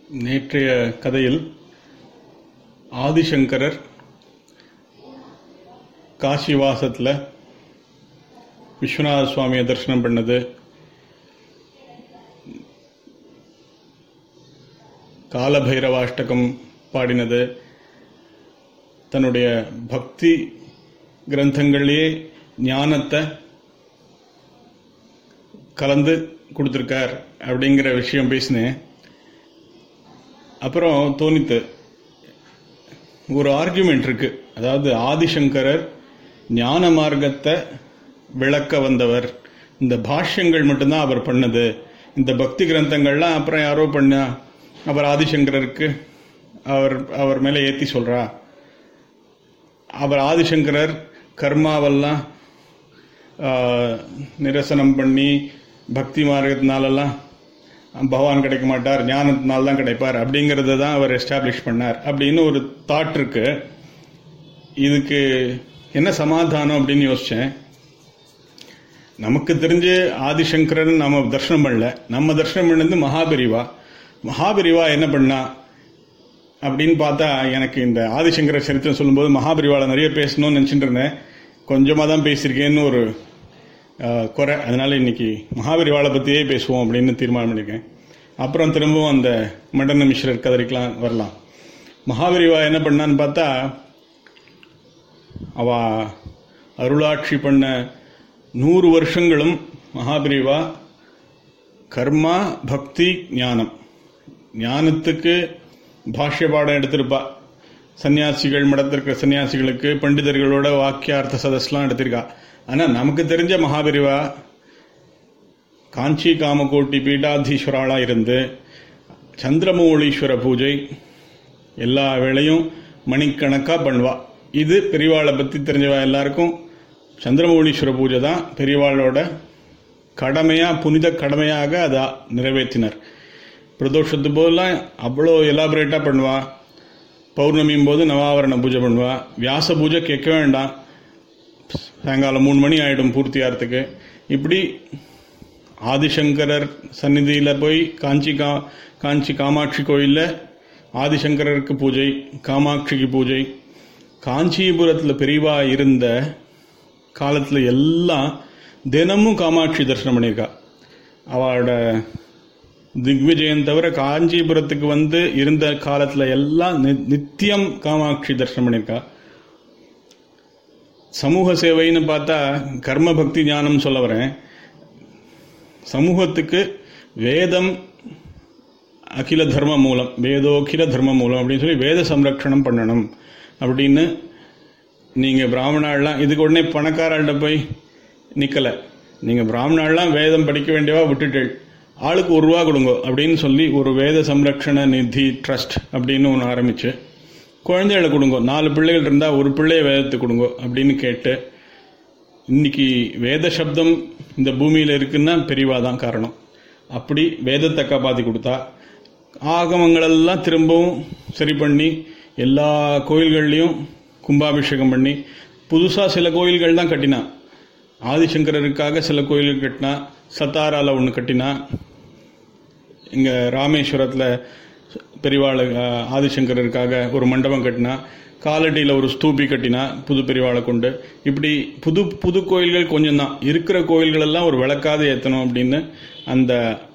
நேற்றைய கதையில் ஆதிசங்கரர் காசிவாசத்தில் விஸ்வநாத சுவாமியை தரிசனம் பண்ணது காலபைரவாஷ்டகம் பாடினது தன்னுடைய பக்தி கிரந்தங்கள்லேயே ஞானத்தை கலந்து கொடுத்துருக்கார் அப்படிங்கிற விஷயம் பேசினேன் அப்புறம் தோணித்து ஒரு ஆர்குமெண்ட் இருக்கு அதாவது ஆதிசங்கரர் ஞான மார்க்கத்தை விளக்க வந்தவர் இந்த பாஷ்யங்கள் மட்டும்தான் அவர் பண்ணது இந்த பக்தி கிரந்தங்கள்லாம் அப்புறம் யாரோ பண்ணா அவர் ஆதிசங்கரருக்கு அவர் அவர் மேலே ஏற்றி சொல்றா அவர் ஆதிசங்கரர் கர்மாவெல்லாம் நிரசனம் பண்ணி பக்தி மார்க்கத்தினாலெல்லாம் பகவான் கிடைக்க மாட்டார் ஞானத்தினால தான் கிடைப்பார் அப்படிங்கிறத தான் அவர் எஸ்டாப்ளிஷ் பண்ணார் அப்படின்னு ஒரு தாட் இருக்கு இதுக்கு என்ன சமாதானம் அப்படின்னு யோசிச்சேன் நமக்கு தெரிஞ்சு ஆதிசங்கரன் நம்ம தர்ஷனம் பண்ணல நம்ம தர்ஷனம் பண்ணது மகாபெரிவா மகாபெரிவா என்ன பண்ணா அப்படின்னு பார்த்தா எனக்கு இந்த ஆதிசங்கர சரித்திரம் சொல்லும்போது மகாபெரிவால நிறைய பேசணும்னு நினச்சிட்டு இருந்தேன் கொஞ்சமாக தான் பேசியிருக்கேன்னு ஒரு குறை அதனால இன்னைக்கு மகாபெரிவாளை பற்றியே பேசுவோம் அப்படின்னு தீர்மானம் பண்ணியிருக்கேன் அப்புறம் திரும்பவும் அந்த மண்டன மிஸ்ரர் கதறிக்கலாம் வரலாம் மகாபெரிவா என்ன பண்ணான்னு பார்த்தா அவ அருளாட்சி பண்ண நூறு வருஷங்களும் மகாபிரிவா கர்மா பக்தி ஞானம் ஞானத்துக்கு பாஷ்ய பாடம் எடுத்திருப்பா சன்னியாசிகள் மடத்திருக்கிற சன்னியாசிகளுக்கு பண்டிதர்களோட வாக்கியார்த்த சதஸ்லாம் எடுத்திருக்கா ஆனால் நமக்கு தெரிஞ்ச மகாபிரிவா காஞ்சி காமகோட்டி பீடாதீஸ்வராளாக இருந்து சந்திரமௌலீஸ்வர பூஜை எல்லா வேளையும் மணிக்கணக்காக பண்ணுவா இது பெரியவாளை பற்றி தெரிஞ்சவா எல்லாருக்கும் சந்திரமௌலீஸ்வர பூஜை தான் பெரியவாளோட கடமையாக புனித கடமையாக அதை நிறைவேற்றினர் பிரதோஷத்து போதெல்லாம் அவ்வளோ எலாபரேட்டாக பண்ணுவா பௌர்ணமியும் போது நவாவரண பூஜை பண்ணுவா வியாச பூஜை கேட்க வேண்டாம் சாயங்காலம் மூணு மணி ஆகிடும் பூர்த்தி ஆகிறதுக்கு இப்படி ஆதிசங்கரர் சந்நிதியில் போய் காஞ்சி கா காஞ்சி காமாட்சி கோயிலில் ஆதிசங்கரருக்கு பூஜை காமாட்சிக்கு பூஜை காஞ்சிபுரத்தில் பெரியவா இருந்த காலத்தில் எல்லாம் தினமும் காமாட்சி தரிசனம் பண்ணியிருக்கா அவளோட திக்விஜயம் தவிர காஞ்சிபுரத்துக்கு வந்து இருந்த காலத்தில் எல்லாம் நித்தியம் காமாட்சி தரிசனம் பண்ணியிருக்கா சமூக சேவைன்னு பார்த்தா கர்ம பக்தி ஞானம் சொல்ல வரேன் சமூகத்துக்கு வேதம் அகில தர்ம மூலம் வேதோகில தர்ம மூலம் அப்படின்னு சொல்லி வேத சம்ரக்ஷணம் பண்ணணும் அப்படின்னு நீங்கள் பிராமணாலாம் இதுக்கு உடனே பணக்காராள்கிட்ட போய் நிற்கலை நீங்கள் பிராமணாலாம் வேதம் படிக்க வேண்டியவா விட்டுட்டு ஆளுக்கு ஒரு ரூபா கொடுங்க அப்படின்னு சொல்லி ஒரு வேத சம்ரக்ஷண நிதி ட்ரஸ்ட் அப்படின்னு ஒன்று ஆரம்பிச்சு குழந்தைகளை கொடுங்க நாலு பிள்ளைகள் இருந்தால் ஒரு பிள்ளைய வேதத்தை கொடுங்க அப்படின்னு கேட்டு இன்னைக்கு வேத சப்தம் இந்த பூமியில் இருக்குன்னா பெரியவா தான் காரணம் அப்படி வேதத்தை காப்பாற்றி கொடுத்தா ஆகமங்களெல்லாம் திரும்பவும் சரி பண்ணி எல்லா கோயில்கள்லையும் கும்பாபிஷேகம் பண்ணி புதுசாக சில கோயில்கள் தான் கட்டினா ஆதிசங்கரருக்காக சில கோயில்கள் கட்டினா சத்தாரால ஒன்று கட்டினா இங்கே ராமேஸ்வரத்தில் பெரிவாள் ஆதிசங்கரருக்காக ஒரு மண்டபம் கட்டினா காலடியில் ஒரு ஸ்தூபி கட்டினா புது பெரிவாளை கொண்டு இப்படி புது புது கோயில்கள் கொஞ்சம் தான் இருக்கிற கோயில்களெல்லாம் ஒரு விளக்காத ஏற்றணும் அப்படின்னு அந்த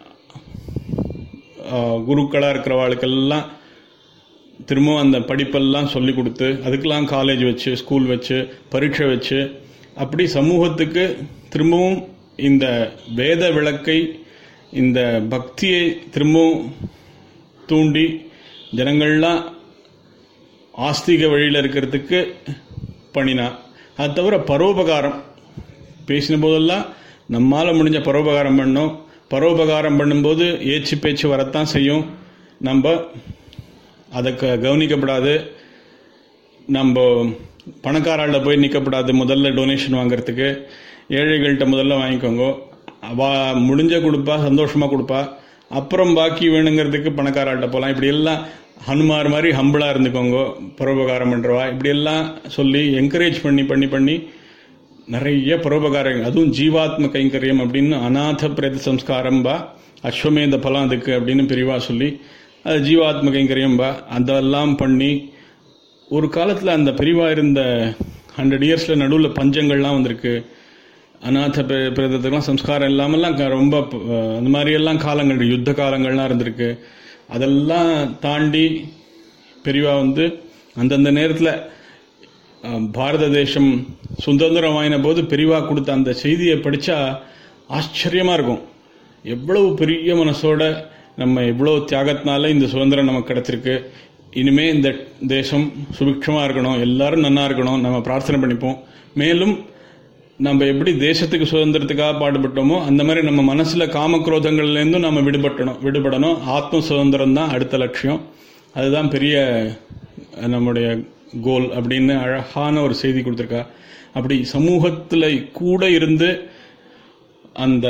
குருக்களாக இருக்கிறவாளுக்கெல்லாம் திரும்பவும் அந்த படிப்பெல்லாம் சொல்லி கொடுத்து அதுக்கெல்லாம் காலேஜ் வச்சு ஸ்கூல் வச்சு பரீட்சை வச்சு அப்படி சமூகத்துக்கு திரும்பவும் இந்த வேத விளக்கை இந்த பக்தியை திரும்பவும் தூண்டி ஜனங்கள்லாம் ஆஸ்திக வழியில் இருக்கிறதுக்கு பண்ணினா அது தவிர பரோபகாரம் பேசின போதெல்லாம் நம்மால் முடிஞ்ச பரோபகாரம் பண்ணோம் பரோபகாரம் பண்ணும்போது ஏச்சு பேச்சு வரத்தான் செய்யும் நம்ம அதுக்கு கவனிக்கப்படாது நம்ம பணக்காராளில் போய் நிற்கப்படாது முதல்ல டொனேஷன் வாங்குறதுக்கு ஏழைகள்கிட்ட முதல்ல வாங்கிக்கோங்க அவ முடிஞ்ச கொடுப்பா சந்தோஷமாக கொடுப்பா அப்புறம் பாக்கி வேணுங்கிறதுக்கு பணக்காராள்கிட்ட போகலாம் இப்படி எல்லாம் ஹனுமார் மாதிரி ஹம்பிளாக இருந்துக்கோங்க பரோபகாரம் பண்ணுறவா இப்படியெல்லாம் சொல்லி என்கரேஜ் பண்ணி பண்ணி பண்ணி நிறைய பரோபகாரம் அதுவும் ஜீவாத்ம கைங்கரியம் அப்படின்னு அநாத பிரேத சம்ஸ்காரம் பா அஸ்வமேத பலம் அதுக்கு அப்படின்னு பிரிவா சொல்லி அது ஜீவாத்ம கைங்கரியம்பா அதெல்லாம் பண்ணி ஒரு காலத்தில் அந்த பெரிவா இருந்த ஹண்ட்ரட் இயர்ஸில் நடுவில் பஞ்சங்கள்லாம் வந்திருக்கு அநாத பெ- பிரேதத்துக்கெல்லாம் சம்ஸ்காரம் இல்லாமல்லாம் க- ரொம்ப அஹ், அந்த மாதிரியெல்லாம் காலங்கள் யுத்த காலங்கள்லாம் இருந்திருக்கு அதெல்லாம் தாண்டி பெரியவா வந்து அந்தந்த நேரத்தில் பாரத தேசம் சுதந்திரம் வாங்கின போது பெரியவா கொடுத்த அந்த செய்தியை படித்தா ஆச்சரியமாக இருக்கும் எவ்வளவு பெரிய மனசோட நம்ம எவ்வளோ தியாகத்தினால இந்த சுதந்திரம் நமக்கு கிடைச்சிருக்கு இனிமே இந்த தேசம் சுபிக்ஷமாக இருக்கணும் எல்லாரும் நன்னா இருக்கணும் நம்ம பிரார்த்தனை பண்ணிப்போம் மேலும் நம்ம எப்படி தேசத்துக்கு சுதந்திரத்துக்காக பாடுபட்டோமோ அந்த மாதிரி நம்ம மனசுல காமக்ரோதங்கள்லேருந்தும் நம்ம விடுபட்டணும் விடுபடணும் ஆத்ம சுதந்திரம் தான் அடுத்த லட்சியம் அதுதான் பெரிய அஹ், நம்முடைய கோல் அப்படின்னு அழகான ஒரு செய்தி கொடுத்துருக்கா அப்படி சமூகத்தில் கூட இருந்து அந்த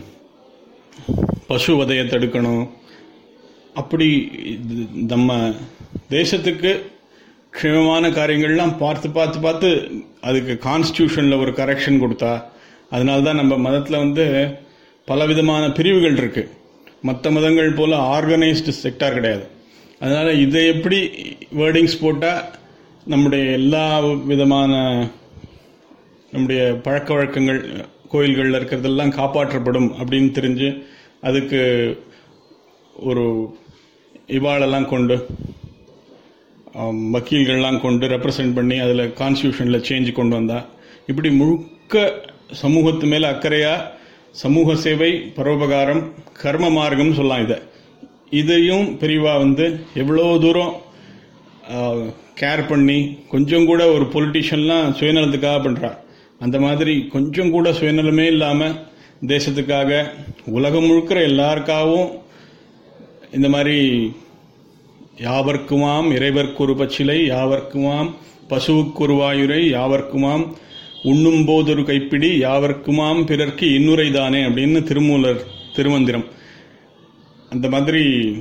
பசு வதையை தடுக்கணும் அப்படி இது நம்ம தேசத்துக்கு க்ஷேமமான காரியங்கள்லாம் பார்த்து பார்த்து பார்த்து அதுக்கு கான்ஸ்டியூஷனில் ஒரு கரெக்ஷன் கொடுத்தா அதனால தான் நம்ம மதத்தில் வந்து பலவிதமான பிரிவுகள் இருக்கு மற்ற மதங்கள் போல ஆர்கனைஸ்டு செக்டார் கிடையாது அதனால இதை எப்படி வேர்டிங்ஸ் போட்டால் நம்முடைய எல்லா விதமான நம்முடைய பழக்க வழக்கங்கள் கோயில்களில் இருக்கிறதெல்லாம் காப்பாற்றப்படும் அப்படின்னு தெரிஞ்சு அதுக்கு ஒரு இவாளெல்லாம் கொண்டு ஆம், வக்கீல்கள்லாம் கொண்டு ரெப்ரசன்ட் பண்ணி அதில் கான்ஸ்டியூஷனில் சேஞ்ச் கொண்டு வந்தா இப்படி முழுக்க சமூகத்து மேலே அக்கறையாக சமூக சேவை பரோபகாரம் கர்ம மார்க்கம் சொல்லலாம் இதை இதையும் பெரியவா வந்து எவ்வளோ தூரம் கேர் பண்ணி கொஞ்சம் கூட ஒரு பொலிட்டிஷியன்லாம் சுயநலத்துக்காக பண்றா அந்த மாதிரி கொஞ்சம் கூட சுயநலமே இல்லாமல் தேசத்துக்காக உலகம் முழுக்கிற எல்லாருக்காகவும் இந்த மாதிரி யாவர்க்குமாம் இறைவர்க்கொரு பச்சிலை யாவர்க்குமாம் பசுவுக்குருவாயுரை யாவர்க்குமாம் உண்ணும் போதொரு கைப்பிடி யாவர்க்குமாம் பிறர்க்கு இன்னுரைதானே அப்படின்னு திருமூலர் திருமந்திரம் அந்த மாதிரி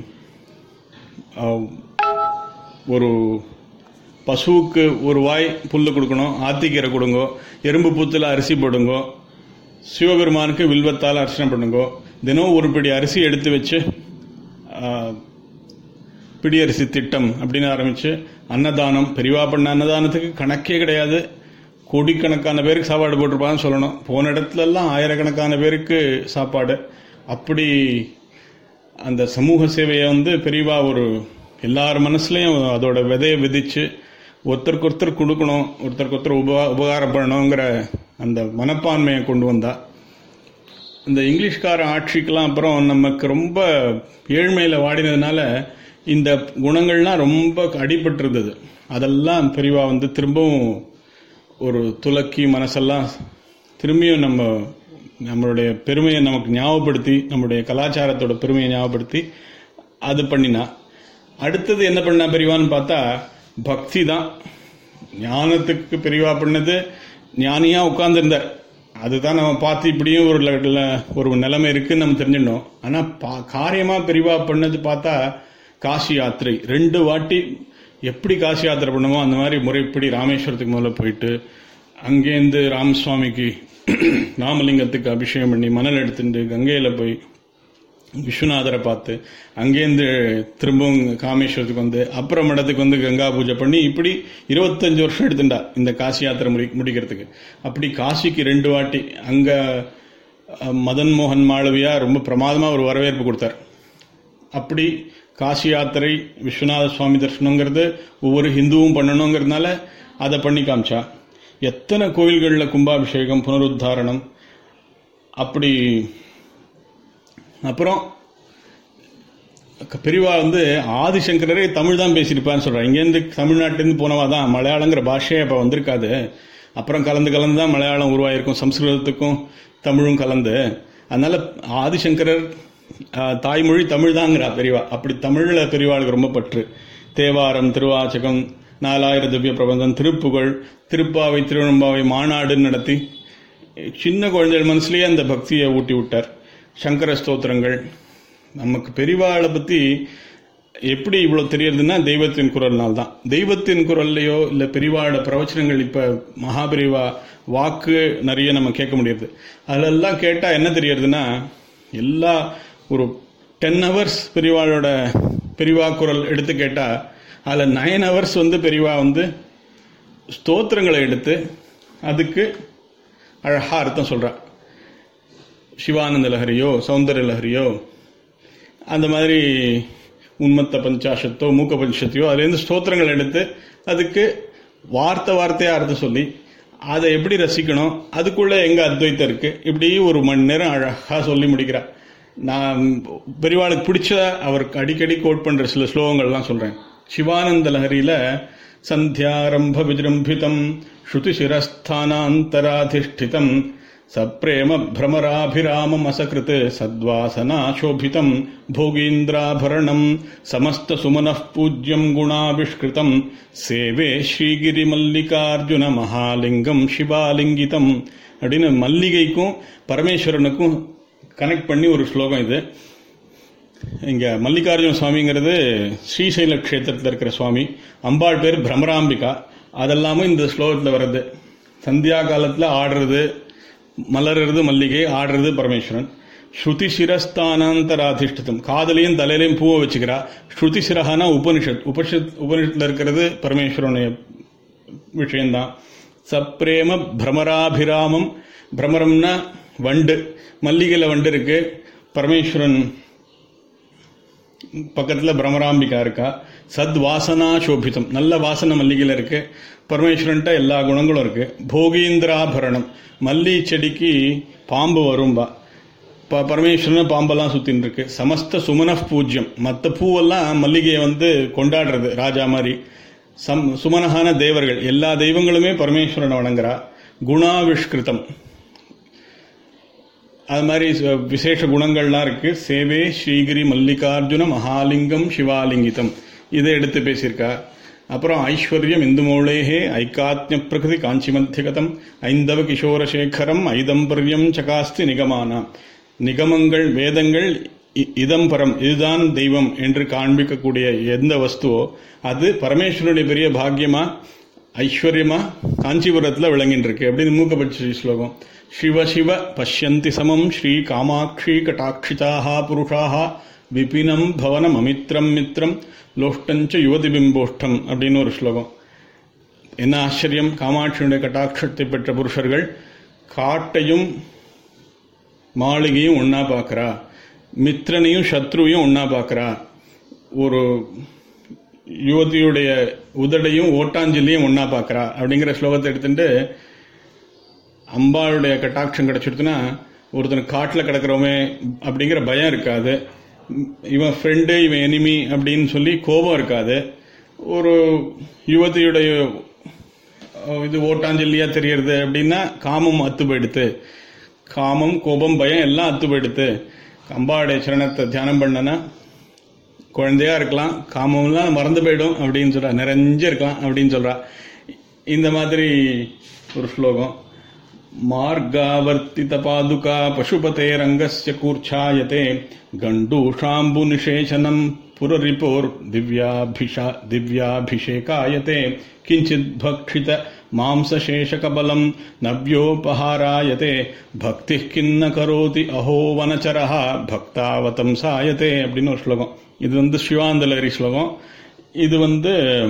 ஆஹ், ஒரு பசுவுக்கு ஒரு வாய் புல்லு கொடுக்கணும் ஆத்திக்கீரை கொடுங்கோ எறும்பு பூத்துல அரிசி போடுங்கோ சிவபெருமானுக்கு வில்வத்தால் அர்ச்சனை பண்ணுங்கோ தினம் ஒரு பிடி அரிசி எடுத்து வச்சு ஆஹ், பிடியரிசி திட்டம் அப்படின்னு ஆரம்பிச்சு அன்னதானம் பெரிவா பண்ண அன்னதானத்துக்கு கணக்கே கிடையாது கோடிக்கணக்கான பேருக்கு சாப்பாடு போட்டிருப்பான்னு சொல்லணும் போன இடத்துல எல்லாம் ஆயிரக்கணக்கான பேருக்கு சாப்பாடு அப்படி அந்த சமூக சேவையை வந்து பெரியவா ஒரு எல்லார் மனசுலயும் அதோட விதையை விதிச்சு ஒருத்தருக்கு ஒருத்தர் கொடுக்கணும் ஒருத்தருக்கு ஒருத்தர் உபா உபகாரம் பண்ணணுங்கிற அந்த மனப்பான்மையை கொண்டு வந்தா இந்த இங்கிலீஷ்கார ஆட்சிக்கெல்லாம் அப்புறம் நமக்கு ரொம்ப ஏழ்மையில வாடினதுனால இந்த குணங்கள்லாம் ரொம்ப அடிபட்டு இருந்தது அதெல்லாம் பெரியவா வந்து திரும்பவும் ஒரு துலக்கி மனசெல்லாம் திரும்பியும் நம்ம நம்மளுடைய பெருமையை நமக்கு ஞாபகப்படுத்தி நம்முடைய கலாச்சாரத்தோட பெருமையை ஞாபகப்படுத்தி அது பண்ணினா அடுத்தது என்ன பண்ணா பெரியவான்னு பார்த்தா பக்தி தான் ஞானத்துக்கு பெரியவா பண்ணது ஞானியா உட்கார்ந்துருந்தார் அதுதான் நம்ம பார்த்து இப்படியும் ஒரு ல- ல- ஒரு நிலைமை இருக்குன்னு நம்ம தெரிஞ்சிடணும் ஆனா பா- காரியமா பெரியவா பண்ணது பார்த்தா காசி யாத்திரை ரெண்டு வாட்டி எப்படி காசி யாத்திரை பண்ணுமோ அந்த மாதிரி முறைப்படி ராமேஸ்வரத்துக்கு முதல்ல போயிட்டு அங்கேருந்து ராமசுவாமிக்கு ராமலிங்கத்துக்கு அபிஷேகம் பண்ணி மணல் எடுத்துட்டு கங்கையில போய் விஸ்வநாதரை பார்த்து அங்கேருந்து திரும்பவும் காமேஸ்வரத்துக்கு வந்து அப்புறம் மடத்துக்கு வந்து கங்கா பூஜை பண்ணி இப்படி இருபத்தஞ்சு வருஷம் எடுத்துட்டா இந்த காசி யாத்திரை முடி முடிக்கிறதுக்கு அப்படி காசிக்கு ரெண்டு வாட்டி அங்க அஹ், மதன் மோகன் மாளவியா ரொம்ப பிரமாதமா ஒரு வரவேற்பு கொடுத்தார் அப்படி காசி யாத்திரை விஸ்வநாத சுவாமி தரிசனங்கிறது ஒவ்வொரு ஹிந்துவும் பண்ணணுங்கிறதுனால அதை பண்ணி காமிச்சா எத்தனை கோயில்களில் கும்பாபிஷேகம் புனருத்தாரணம் அப்படி அப்புறம் பெரியவா வந்து ஆதிசங்கரரே தமிழ் தான் பேசியிருப்பான்னு சொல்றாங்க இங்கேருந்து தமிழ்நாட்டிலேருந்து போனவா தான் மலையாளங்கிற பாஷையே அப்போ வந்திருக்காது அப்புறம் கலந்து கலந்து தான் மலையாளம் உருவாயிருக்கும் சம்ஸ்கிருதத்துக்கும் தமிழும் கலந்து அதனால ஆதிசங்கரர் ஆஹ், தாய்மொழி தமிழ் தாங்கிறா பெரியவா அப்படி தமிழ்ல பெரியவாளுக்கு ரொம்ப பற்று தேவாரம் திருவாச்சகம் நாலாயிர திவ்ய பிரபந்தம் திருப்புகழ் திருப்பாவை திருவெம்பாவை மாநாடு நடத்தி சின்ன குழந்தைகள் மனசுலயே அந்த பக்தியை ஊட்டி விட்டார் சங்கர ஸ்தோத்திரங்கள் நமக்கு பெரிவாளை பத்தி எப்படி இவ்வளவு தெரியறதுன்னா தெய்வத்தின் குரல்னால் தான் தெய்வத்தின் குரல்லையோ இல்ல பெரிவாளோட பிரவச்சனங்கள் இப்ப மகாபெரிவா வாக்கு நிறைய நம்ம கேட்க முடியுது அதெல்லாம் கேட்டா என்ன தெரியறதுன்னா எல்லா ஒரு டென் ஹவர்ஸ் பெரிவாளோட பெரிவா குரல் எடுத்து கேட்டால் அதில் நைன் ஹவர்ஸ் வந்து பெரிவா வந்து ஸ்தோத்திரங்களை எடுத்து அதுக்கு அழகா அர்த்தம் சொல்றா சிவானந்த லஹரியோ சௌந்தர்ய லஹரியோ அந்த மாதிரி உன்மத்த பஞ்சாசத்தோ மூக்க பஞ்சத்தையோ அதுலேருந்து ஸ்தோத்திரங்கள் எடுத்து அதுக்கு வார்த்தை வார்த்தையாக அர்த்தம் சொல்லி அதை எப்படி ரசிக்கணும் அதுக்குள்ள எங்க அத்வைத்தம் இருக்கு இப்படி ஒரு மணி நேரம் அழகா சொல்லி முடிக்கிறா நான் பெரியவாளுக்கு பிடிச்ச அவருக்கு அடிக்கடி கோட் பண்ற சில ஸ்லோகங்கள்லாம் சொல்றேன் சிவானந்த லஹரியில சந்தியாரம்ப விஜృంభిதம் ஸ்ருதி சிரஸ்தானாந்தராதிஷ்டிதம் சப்ரேம பிரமராபிராமம் அசகிருத் சத்வாசனாசோபிதம் போகீந்திராபரணம் சமஸ்த சுமனः பூஜ்யம் குணாபிஷ்கிருதம் சேவே ஸ்ரீகிரி மல்லிகார்ஜுன மகாலிங்கம் சிவாலிங்கிதம் அப்படின்னு மல்லிகைக்கும் பரமேஸ்வரனுக்கும் கனெக்ட் பண்ணி ஒரு ஸ்லோகம் இது இங்க மல்லிகார்ஜுன சுவாமிங்கிறது ஸ்ரீசைல க்ஷேத்திரத்தில் இருக்கிற சுவாமி அம்பாள் பேர் பிரமராம்பிகா அதெல்லாமும் இந்த ஸ்லோகத்தில் வருது சந்தியா காலத்தில் ஆடுறது மலர்றது மல்லிகை ஆடுறது பரமேஸ்வரன் ஸ்ருதி சிரஸ்தானாந்தராதிஷ்டிதம் காதலையும் தலையிலையும் பூவை வச்சுக்கிறா ஸ்ருதி சிரஹானா உபனிஷத் உபனிஷத் உபனிஷத்தில் இருக்கிறது பரமேஸ்வரனுடைய விஷயம்தான் சப்ரேம பிரமராபிராமம் பிரமரம்னா வண்டு மல்லிகையில் வண்டு இருக்கு பரமேஸ்வரன் பக்கத்தில் பிரமராம்பிகா இருக்கா சத் வாசனா சோபிதம் நல்ல வாசனை மல்லிகையில் இருக்கு பரமேஸ்வரன்ட்ட எல்லா குணங்களும் இருக்கு போகீந்திராபரணம் மல்லி செடிக்கு பாம்பு வரும்பா ப பரமேஸ்வரன் பாம்பெல்லாம் சுத்தின்னு இருக்கு சமஸ்த சுமன பூஜ்யம் மற்ற பூவெல்லாம் மல்லிகையை வந்து கொண்டாடுறது ராஜா மாதிரி சம் சுமனகான தேவர்கள் எல்லா தெய்வங்களுமே பரமேஸ்வரனை வணங்குறா குணாவிஷ்கிருதம் அது மாதிரி ச- விசேஷ குணங்கள்லாம் இருக்கு சேவே ஸ்ரீகிரி மல்லிகார்ஜுன மகாலிங்கம் சிவாலிங்கிதம் இதை எடுத்து பேசியிருக்கா அப்புறம் ஐஸ்வர்யம் இந்து மூலேகே ஐக்காத்ய பிரகிருதி காஞ்சி மத்தியகதம் ஐந்தவ கிஷோரசேகரம் ஐதம்பர்யம் சகாஸ்தி நிகமானா நிகமங்கள் வேதங்கள் இ- இதம் பரம் இதுதான் தெய்வம் என்று காண்பிக்கக்கூடிய எந்த வஸ்துவோ அது பரமேஸ்வரனுடைய பெரிய பாக்கியமா ஐஸ்வர்யமா காஞ்சிபுரத்தில் விளங்கின்னு இருக்கு அப்படின்னு மூக்கபட்சி ஸ்லோகம் சிவ சிவ பஷ்யந்தி சமம் ஸ்ரீ காமாட்சி கட்டாட்சிதாக புருஷாக விபினம் பவனம் அமித்ரம் மித்ரம் லோஷ்டஞ்ச யுவதி பிம்போஷ்டம் அப்படின்னு ஒரு ஸ்லோகம் என்ன ஆச்சரியம் காமாட்சியுடைய கட்டாட்சத்தை பெற்ற புருஷர்கள் காட்டையும் மாளிகையும் ஒன்னா பார்க்கறா மித்ரனையும் சத்ருவையும் ஒன்னா பார்க்கறா ஒரு யுவதியுடைய உதடையும் ஓட்டாஞ்சலியும் ஒன்னா பார்க்கறா அப்படிங்கிற ஸ்லோகத்தை எடுத்துட்டு அம்பாளுடைய கட்டாட்சம் கிடைச்சிடுச்சுன்னா ஒருத்தன் காட்டில் கிடக்கிறவன் அப்படிங்கிற பயம் இருக்காது இவன் ஃப்ரெண்டு இவன் எனிமி அப்படின்னு சொல்லி கோபம் இருக்காது ஒரு யுவதியுடைய அஹ், இது ஓட்டாஞ்சலியா தெரியறது அப்படின்னா காமம் அத்து போயிடுத்து காமம் கோபம் பயம் எல்லாம் அத்து போயிடுத்து அம்பாளுடைய சரணத்தை தியானம் பண்ணனா குழந்தையா இருக்கலாம் காமம்லாம் மறந்து போயிடும் அப்படின்னு சொல்றா நிறைஞ்சு இருக்கலாம் அப்படின்னு சொல்றா இந்த மாதிரி ஒரு ஸ்லோகம் மார்காவர்த்தித பாதுகா பசுபதே ரங்கஸ்ய கூர்ச்சாயதே கண்டூஷாம்பு நிஷேஷனம் புரரிபோர் திவ்யாபிஷா திவ்யாபிஷேகாயதே கிஞ்சித் பக்ஷித மாம்சசேஷகபலம் நவ்யோபஹாராயதே பக்தி கிண்ண கரோதி அஹோ வனச்சரஹ பக்தாவதம் சாயதே அப்படின்னு ஒரு ஸ்லோகம் இது வந்து சிவாந்தலரி ஸ்லோகம் இது வந்து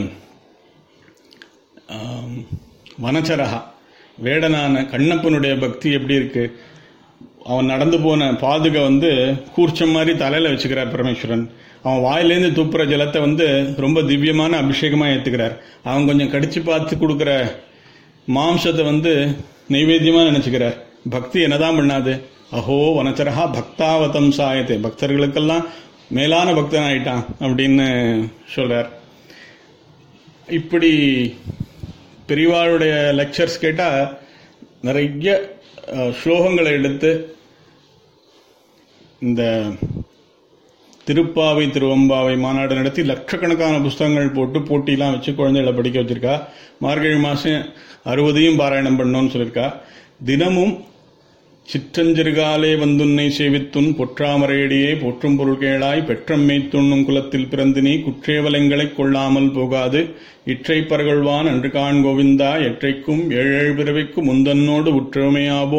ஆம், வனச்சரஹா வேடனான கண்ணப்பனுடைய பக்தி எப்படி இருக்கு அவன் நடந்து போன பாதுகை வந்து கூர்ச்சம் மாதிரி தலையில வச்சுக்கிறார் பரமேஸ்வரன் அவன் வாயிலேருந்து துப்புற ஜலத்தை வந்து ரொம்ப திவ்யமான அபிஷேகமா ஏத்துக்கிறார் அவன் கொஞ்சம் கடிச்சு பார்த்து கொடுக்கிற மாம்சத்தை வந்து நைவேத்தியமா நினைச்சுக்கிறார் பக்தி என்னதான் பண்ணாது அஹோ வனச்சரஹா பக்தாவதம் சாயத்தே பக்தர்களுக்கெல்லாம் மேலான பக்தன் ஆயிட்டான் அப்படின்னு சொல்றார் இப்படி பெரியவாளுடைய லெக்சர்ஸ் கேட்டா நிறைய அஹ், ஸ்லோகங்களை எடுத்து இந்த திருப்பாவை திருவம்பாவை மாநாடு நடத்தி லட்சக்கணக்கான புஸ்தகங்கள் போட்டு போட்டிலாம் வச்சு குழந்தைகளை படிக்க வச்சிருக்கா மார்கழி மாசம் அறுபதையும் பாராயணம் பண்ணோம்னு சொல்லியிருக்கா தினமும் சிற்றஞ்சிறுகாலே வந்துன்னை சேவித்துன் பொற்றாமரையடியே போற்றும் பொருள் கேளாய் பெற்றம்மை துண்ணும் குலத்தில் பிறந்து நீ குற்றேவலங்களைக் கொள்ளாமல் போகாது இற்றை பரகழ்வான் அன்று காண் கோவிந்தா எற்றைக்கும் ஏழேழு பிறவிக்கும் முந்தன்னோடு உற்றமையாவோம்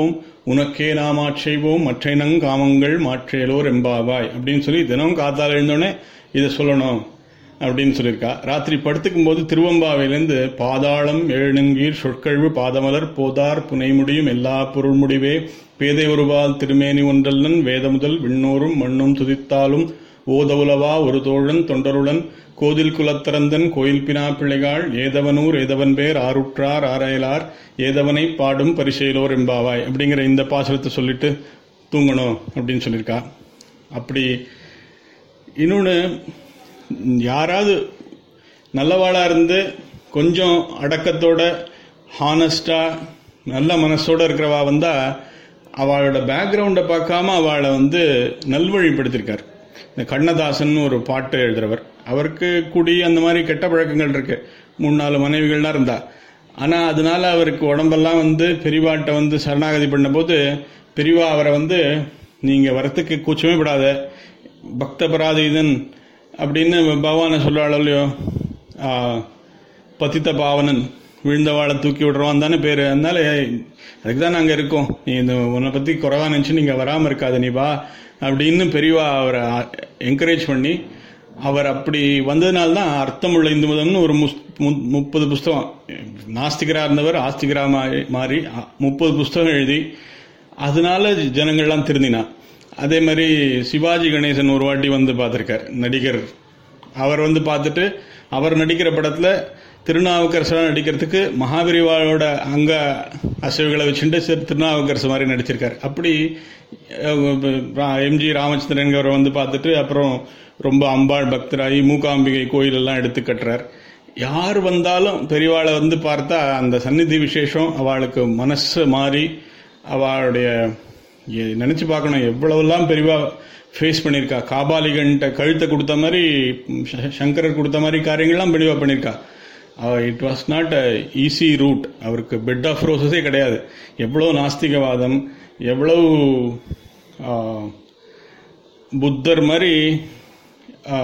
உனக்கே நாம் ஆட்செய்வோம் மற்றைனங் காமங்கள் மாற்றேலோர் எம்பாவாய் அப்படின்னு சொல்லி தினம் காத்தால் எழுந்தோடனே இதை சொல்லணும் அப்படின்னு சொல்லியிருக்கா ராத்திரி படுத்துக்கும் போது திருவம்பாவையிலேருந்து பாதாளம் எழுநங்கீர் சொற்கழ்வு பாதமலர் போதார் புனைமுடியும் எல்லா பொருள் முடிவே பேதை ஒருவால் திருமேனி ஒன்றல்லன் வேத முதல் விண்ணோரும் மண்ணும் துதித்தாலும் ஓதவுலவா ஒரு தோழன் தொண்டருடன் கோதில் குலத்திறந்தன் கோயில் பினா பிள்ளைகாள் ஏதவனூர் ஏதவன் பேர் ஆருற்றார் ஆரையலார் ஏதவனை பாடும் பரிசெயலோர் எம்பாவாய் அப்படிங்கிற இந்த பாசுரத்தை சொல்லிட்டு தூங்கணும் அப்படின்னு சொல்லியிருக்கா அப்படி இன்னொன்று யாராவது நல்லவாளா இருந்து கொஞ்சம் அடக்கத்தோட ஹானஸ்டா நல்ல மனசோட இருக்கிறவா வந்தா அவளோட பேக்ரவுண்டை பார்க்காம அவளை வந்து நல்வழிப்படுத்திருக்கார் இந்த கண்ணதாசன் ஒரு பாட்டு எழுதுறவர் அவருக்கு குடி அந்த மாதிரி கெட்ட பழக்கங்கள் இருக்கு மூணு நாலு மனைவிகள்லாம் இருந்தா ஆனா அதனால அவருக்கு உடம்பெல்லாம் வந்து பெரியவாட்ட வந்து சரணாகதி பண்ணும்போது பெரியவா அவரை வந்து நீங்க வரத்துக்கு கூச்சமே படாத பக்த பராதீதன் அப்படின்னு பகவானை சொல்றாளோ இல்லையோ ஆ, பதித்த பாவனன் விழுந்தவாளை தூக்கி விடுறவான் தானே பேரு அதனால அதுக்கு தான் நாங்க இருக்கோம் நீ இந்த உன்னை பத்தி குறைவா நினைச்சு நீங்க வராம இருக்காத நீ வா அப்படின்னு பெரியவா அவரை என்கரேஜ் பண்ணி அவர் அப்படி வந்ததுனால தான் அர்த்தமுள்ள இந்து மதம்னு ஒரு முஸ்- மு- முப்பது புஸ்தகம் நாஸ்திகரா இருந்தவர் ஆஸ்திகரா மாறி மாறி அ- முப்பது புஸ்தகம் எழுதி அதனால ஜனங்கள்லாம் திருந்தினா அதே மாதிரி சிவாஜி கணேசன் ஒரு வாட்டி வந்து பார்த்திருக்கார் நடிகர் அவர் வந்து பார்த்துட்டு அவர் நடிக்கிற படத்துல திருநாவுக்கரசரா நடிக்கிறதுக்கு மகாபிரிவாளோட அங்க அசைவுகளை வச்சுட்டு சரி திருநாவுக்கரசு மாதிரி நடிச்சிருக்காரு அப்படி எம்ஜி ராமச்சந்திரன் வந்து பார்த்துட்டு அப்புறம் ரொம்ப அம்பாள் பக்தராகி மூகாம்பிகை கோயில் எல்லாம் எடுத்து கட்டுறார் யார் வந்தாலும் பெரியவாளை வந்து பார்த்தா அந்த சந்நிதி விசேஷம் அவளுக்கு மனசு மாறி அவளுடைய எ- நினைச்சு பார்க்கணும் எவ்வளவெல்லாம் பெரியவா ஃபேஸ் பண்ணியிருக்கா காபாலிகன்ட்ட கழுத்தை கொடுத்த மாதிரி ச- சங்கரர் கொடுத்த மாதிரி காரியங்கள்லாம் பெரியவா பண்ணியிருக்கா it was not a easy route அவருக்கு பெட் ஆஃப் ரோசஸே கிடையாது எவ்வளோ நாஸ்திகவாதம் எவ்வளவு ஆ, புத்தர் மாதிரி ஆ,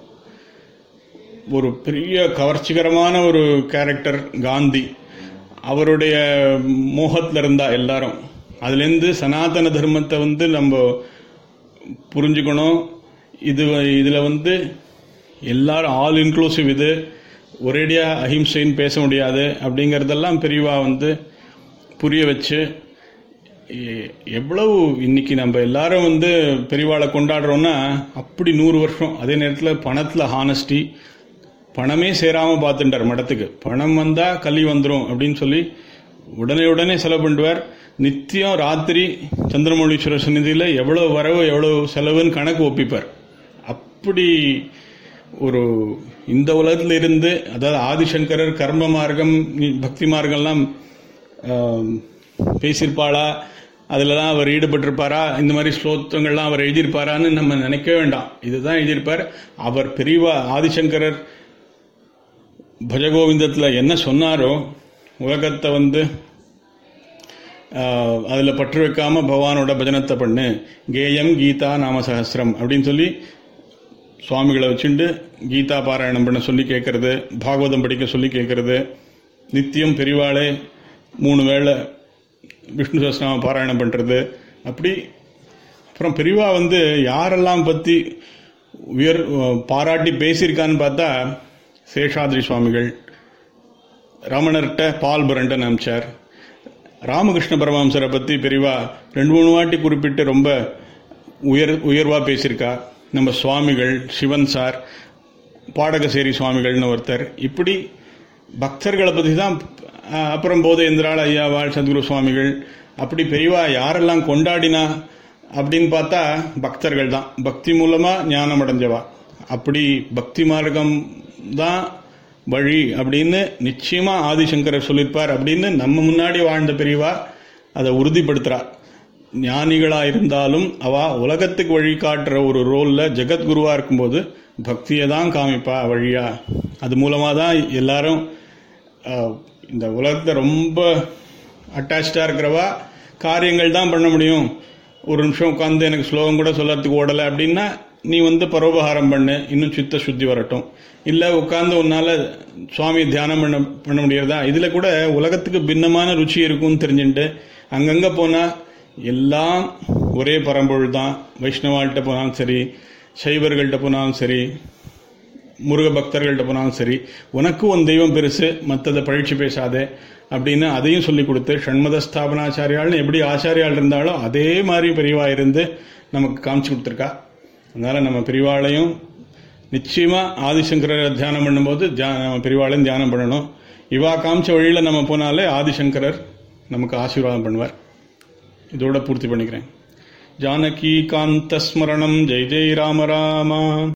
ஒரு பெரிய கவர்ச்சிகரமான ஒரு கேரக்டர் காந்தி அவருடைய மோகத்துல இருந்தா எல்லாரும் அதுலேருந்து சனாதன தர்மத்தை வந்து நம்ம புரிஞ்சுக்கணும் இது இதுல வந்து எல்லாரும் ஆல் இன்க்ளூசிவ் இது ஒரேடியா அஹிம்சைன்னு பேச முடியாது அப்படிங்கறதெல்லாம் பெரியவா வந்து புரிய வச்சு எ- எவ்வளவு இன்னைக்கு நம்ம எல்லாரும் வந்து பெரியவாளை கொண்டாடுறோம்னா அப்படி நூறு வருஷம் அதே நேரத்தில் பணத்தில் ஹானஸ்டி பணமே சேராம பார்த்துட்டார் மடத்துக்கு பணம் வந்தா கல்வி வந்துரும் அப்படின்னு சொல்லி உடனே உடனே செலவு பண்ணுவார் நித்தியம் ராத்திரி சந்திரமௌலீஸ்வரர் சந்நிதியில் எவ்வளவு வரவு எவ்வளவு செலவுன்னு கணக்கு ஒப்பிப்பார் அப்படி ஒரு இந்த உலகத்துல இருந்து அதாவது ஆதிசங்கரர் கர்ம மார்க்கம் பக்தி மார்க்கம்லாம் ஆம், பேசியிருப்பாளா அதுலலாம் அவர் ஈடுபட்டிருப்பாரா இந்த மாதிரி ஸ்லோகங்கள்லாம் அவர் எழுதியிருப்பாரான்னு நம்ம நினைக்கவே வேண்டாம் இதுதான் எழுதியிருப்பார் அவர் பெரியவா ஆதிசங்கரர் பஜகோவிந்தத்துல என்ன சொன்னாரோ உலகத்தை வந்து ஆஹ், அதுல பற்று வைக்காம பகவானோட பஜனத்தை பண்ணு கேயம் கீதா நாம சஹஸ்ரம் அப்படின்னு சொல்லி சுவாமிகளை வச்சுண்டு கீதா பாராயணம் பண்ண சொல்லி கேட்கறது பாகவதம் படிக்க சொல்லி கேட்கறது நித்தியம் பெரிவாளே மூணு வேளை விஷ்ணு சஹஸ்ரநாம பாராயணம் பண்றது அப்படி அப்புறம் பெரியவா வந்து யாரெல்லாம் பத்தி உயர் பாராட்டி பேசியிருக்கான்னு பார்த்தா சேஷாத்ரி சுவாமிகள் ரமணர்கிட்ட பால் புரண்டன் அமிச்சார் ராமகிருஷ்ண பரமஹம்சரை பத்தி பெரியவா ரெண்டு மூணு வாட்டி குறிப்பிட்டு ரொம்ப உயர் உயர்வா பேசியிருக்கா நம்ம சுவாமிகள் சிவன் சார் பாடகசேரி சுவாமிகள்னு ஒருத்தர் இப்படி பக்தர்களை பத்தி தான் அஹ், அப்புறம் போதேந்திராள் ஐயாவாள் சத்குரு சுவாமிகள் அப்படி பெரியவா யாரெல்லாம் கொண்டாடினா அப்படின்னு பார்த்தா பக்தர்கள் தான் பக்தி மூலமா ஞானம் அடைஞ்சவா அப்படி பக்தி மார்க்கம் தான் வழி அப்படின்னு நிச்சயமா ஆதிசங்கரர் சொல்லியிருப்பார் அப்படின்னு நம்ம முன்னாடி வாழ்ந்த பெரியவா அதை உறுதிப்படுத்துறா ஞானிகளா இருந்தாலும் அவ உலகத்துக்கு வழி காட்டுற ஒரு ரோல்ல ஜெகத்குருவா இருக்கும்போது பக்தியை தான் காமிப்பா வழியா அது மூலமா தான் எல்லாரும் ஆஹ், இந்த உலகத்தை ரொம்ப அட்டாச்சா இருக்கிறவா காரியங்கள் தான் பண்ண முடியும் ஒரு நிமிஷம் உட்காந்து எனக்கு ஸ்லோகம் கூட சொல்லறதுக்கு ஓடலை அப்படின்னா நீ வந்து பரோபகாரம் பண்ணு இன்னும் சித்த சுத்தி வரட்டும் இல்ல உட்காந்து உன்னால சுவாமி தியானம் பண்ண பண்ண முடியறதா இதுல கூட உலகத்துக்கு பின்னமான ருச்சி இருக்கும்னு தெரிஞ்சுட்டு அங்கங்க போனா எல்லாம் ஒரே பரம்பொருள் தான் வைஷ்ணவாள்கிட்ட போனாலும் சரி சைவர்கள்ட்ட போனாலும் சரி முருக பக்தர்கள்ட்ட போனாலும் சரி உனக்கு உன் தெய்வம் பெருசு மற்றதை பழிச்சு பேசாதே அப்படின்னு அதையும் சொல்லி கொடுத்து ஷண்மத ஸ்தாபனாச்சாரியாள்னு எப்படி ஆச்சாரியால் இருந்தாலோ அதே மாதிரி பெரியவா இருந்து நமக்கு காமிச்சு கொடுத்துருக்கா அதனால நம்ம பெரியவாளையும் நிச்சயமா ஆதிசங்கரரை தியானம் பண்ணும்போது தியா- நம்ம பெரியவாளையும் தியானம் பண்ணணும் இவா காமிச்ச வழியில நம்ம போனாலே ஆதிசங்கரர் நமக்கு ஆசீர்வாதம் பண்ணுவார் இதோட பூர்த்தி பண்ணிக்கிறேன் ஜானகி காந்த ஸ்மரணம் ஜெய் ஜெய் ராம ராமா